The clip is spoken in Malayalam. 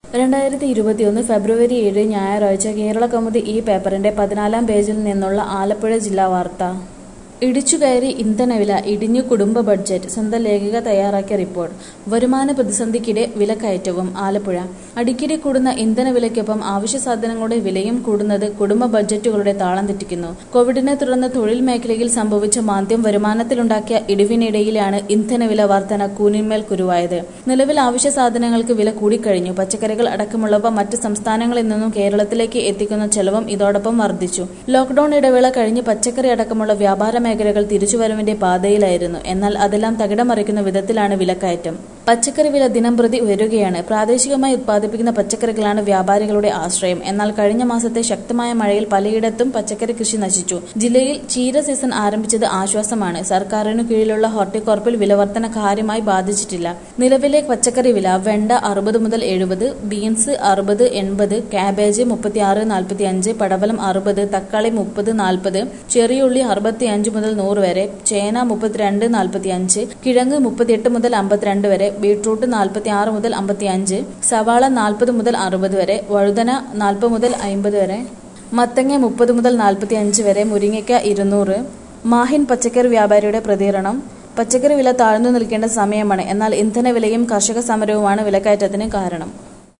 രണ്ടായിരത്തി ഇരുപത്തിയൊന്ന് ഫെബ്രുവരി ഏഴ് ഞായറാഴ്ച കേരള കൗമുദി ഈ പേപ്പറിന്റെ പതിനാലാം പേജിൽ നിന്നുള്ള ആലപ്പുഴ ജില്ലാ വാർത്ത ഇടിച്ചുകയറി ഇന്ധനവില ഇടിഞ്ഞു കുടുംബ ബഡ്ജറ്റ് സ്വന്തം ലേഖിക തയ്യാറാക്കിയ റിപ്പോർട്ട് വരുമാന പ്രതിസന്ധിക്കിടെ വിലക്കയറ്റവും ആലപ്പുഴ അടിക്കടി കൂടുന്ന ഇന്ധനവിലയ്ക്കൊപ്പം അവശ്യ സാധനങ്ങളുടെ വിലയും കൂടുന്നത് കുടുംബ ബഡ്ജറ്റുകളുടെ താളം തെറ്റിക്കുന്നു കോവിഡിനെ തുടർന്ന് തൊഴിൽ മേഖലയിൽ സംഭവിച്ച മാന്ദ്യം വരുമാനത്തിലുണ്ടാക്കിയ ഇടിവിനിടയിലാണ് ഇന്ധനവില വർധന കൂനിന്മേൽ കുരുവായത് നിലവിൽ അവശ്യ സാധനങ്ങൾക്ക് വില കൂടിക്കഴിഞ്ഞു പച്ചക്കറികൾ അടക്കമുള്ളവ മറ്റ് സംസ്ഥാനങ്ങളിൽ നിന്നും കേരളത്തിലേക്ക് എത്തിക്കുന്ന ചെലവും ഇതോടൊപ്പം വർദ്ധിച്ചു ലോക്ഡൌൺ ഇടവേള കഴിഞ്ഞ് പച്ചക്കറി അടക്കമുള്ള വ്യാപാര മേഖലകൾ തിരിച്ചുവരവിന്റെ പാതയിലായിരുന്നു എന്നാൽ അതെല്ലാം തകിടമറിക്കുന്ന വിധത്തിലാണ് വിലക്കയറ്റം പച്ചക്കറി വില ദിനം പ്രതി ഉയരുകയാണ് പ്രാദേശികമായി ഉത്പാദിപ്പിക്കുന്ന പച്ചക്കറികളാണ് വ്യാപാരികളുടെ ആശ്രയം എന്നാൽ കഴിഞ്ഞ മാസത്തെ ശക്തമായ മഴയിൽ പലയിടത്തും പച്ചക്കറി കൃഷി നശിച്ചു ജില്ലയിൽ ചീര സീസൺ ആരംഭിച്ചത് ആശ്വാസമാണ് സർക്കാരിനു കീഴിലുള്ള ഹോർട്ടികോർപ്പിൽ വിലവർധന കാര്യമായി ബാധിച്ചിട്ടില്ല നിലവിലെ പച്ചക്കറി വില വെണ്ട അറുപത് മുതൽ എഴുപത് ബീൻസ് അറുപത് എൺപത് കാബേജ് മുപ്പത്തിയാറ് നാൽപ്പത്തി അഞ്ച് പടവലം അറുപത് തക്കാളി മുപ്പത് നാൽപ്പത് ചെറിയുള്ളി അറുപത്തിയഞ്ച് മുതൽ നൂറ് വരെ ചേന മുപ്പത്തിരണ്ട് നാൽപ്പത്തി അഞ്ച് കിഴങ്ങ് മുപ്പത്തിയെട്ട് മുതൽ അമ്പത്തിരണ്ട് വരെ ബീട്രൂട്ട് നാൽപ്പത്തി ആറ് മുതൽ അമ്പത്തി അഞ്ച് സവാള നാൽപ്പത് മുതൽ അറുപത് വരെ വഴുതന നാൽപ്പത് മുതൽ അമ്പത് വരെ മത്തങ്ങ മുപ്പത് മുതൽ നാൽപ്പത്തി അഞ്ച് വരെ മുരിങ്ങയ്ക്ക ഇരുന്നൂറ് മാഹിൻ പച്ചക്കറി വ്യാപാരിയുടെ പ്രതികരണം പച്ചക്കറി വില താഴ്ന്നു നിൽക്കേണ്ട സമയമാണ് എന്നാൽ ഇന്ധന വിലയും കർഷക സമരവുമാണ് വിലക്കയറ്റത്തിന് കാരണം